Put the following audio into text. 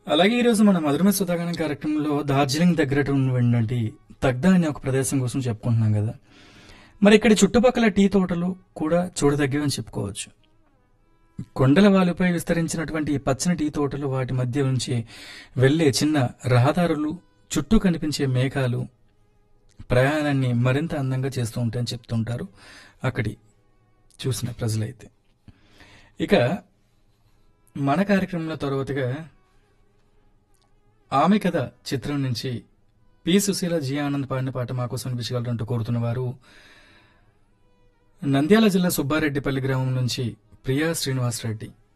అలాగే ఈరోజు మన మధురమ సుధాగణం కార్యక్రమంలో డార్జిలింగ్ దగ్గర ఉన్నటువంటి తగ్దా అనే ఒక ప్రదేశం కోసం చెప్పుకుంటున్నాం కదా మరి ఇక్కడ చుట్టుపక్కల టీ తోటలు కూడా చూడదగ్గవని చెప్పుకోవచ్చు కొండల వాలుపై విస్తరించినటువంటి ఈ పచ్చని టీ తోటలు వాటి మధ్య నుంచి వెళ్లే చిన్న రహదారులు చుట్టూ కనిపించే మేఘాలు ప్రయాణాన్ని మరింత అందంగా చేస్తూ ఉంటాయని చెప్తుంటారు అక్కడి చూసిన ప్రజలైతే ఇక మన కార్యక్రమంలో తర్వాతగా ఆమె కథ చిత్రం నుంచి పి సుశీల జి ఆనంద్ పాడిన పాట మా కోసం వినిపించగలరంటూ కోరుతున్న వారు నంద్యాల జిల్లా సుబ్బారెడ్డిపల్లి గ్రామం నుంచి ప్రియా శ్రీనివాసరెడ్డి